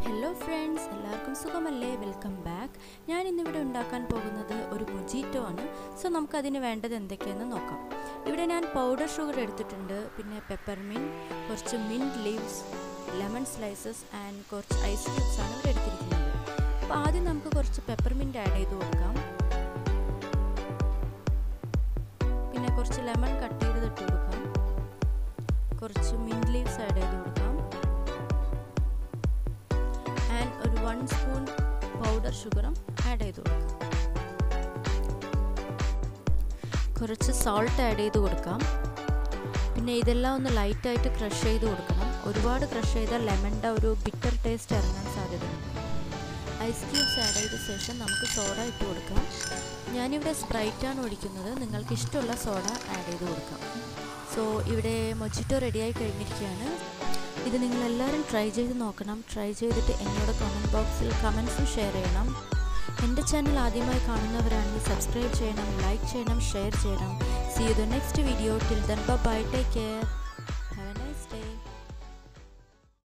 hello friends എല്ലാവർക്കും സുഖമല്ലേ welcome back ഞാൻ ഇന്നിവിടെ ഉണ്ടാക്കാൻ പോകുന്നത് ഒരു മൊജീറ്റോ ആണ് സോ നമുക്കതിന് വേണ്ടത് എന്തൊക്കെയെന്ന് നോക്കാം ഇവിടെ ഞാൻ പൗഡർ ഷുഗർ എടുത്തിട്ടുണ്ട് പിന്നെ പെപ്പർമിൻ കുറച്ച് mint leaves lemon slices and കുറച്ച് ഐസ് ക്യൂബ്സ് ആണ് ഇവിടെ എടുത്തിരിക്കുന്നത് അപ്പോൾ ആദ്യം നമുക്ക് കുറച്ച് പെപ്പർമിൻറ്റ് ആഡ് ചെയ്ത് കൊടുക്കാം പിന്നെ കുറച്ച് ലെമൺ കട്ട് ചെയ്ത് ഇട്ട് കൊടുക്കാം കുറച്ച് മിൻറ്റ് ലീവ്സ് ആഡ് ചെയ്ത് കൊടുക്കാം ആൻഡ് ഒരു വൺ സ്പൂൺ പൗഡർ ഷുഗറും ആഡ് ചെയ്ത് കൊടുക്കാം കുറച്ച് സോൾട്ട് ആഡ് ചെയ്ത് കൊടുക്കാം പിന്നെ ഇതെല്ലാം ഒന്ന് ലൈറ്റായിട്ട് ക്രഷ് ചെയ്ത് കൊടുക്കണം ഒരുപാട് ക്രഷ് ചെയ്താൽ ലെമണിൻ്റെ ഒരു ബിറ്റർ ടേസ്റ്റ് ഇറങ്ങാൻ സാധ്യതയുണ്ട് ഐസ് ക്യൂബ്സ് ആഡ് ചെയ്ത ശേഷം നമുക്ക് സോഡ ഇട്ട് കൊടുക്കാം ഞാനിവിടെ സ്പ്രൈറ്റാണ് ഒഴിക്കുന്നത് നിങ്ങൾക്ക് ഇഷ്ടമുള്ള സോഡ ആഡ് ചെയ്ത് കൊടുക്കാം സോ ഇവിടെ മൊജിറ്റോ റെഡിയായി കഴിഞ്ഞിരിക്കുകയാണ് ഇത് നിങ്ങളെല്ലാവരും ട്രൈ ചെയ്ത് നോക്കണം ട്രൈ ചെയ്തിട്ട് എന്നോട് കമൻറ്റ് ബോക്സിൽ കമൻസും ഷെയർ ചെയ്യണം എൻ്റെ ചാനൽ ആദ്യമായി കാണുന്നവരാണെങ്കിൽ സബ്സ്ക്രൈബ് ചെയ്യണം ലൈക്ക് ചെയ്യണം ഷെയർ ചെയ്യണം see you the next video till then bye take care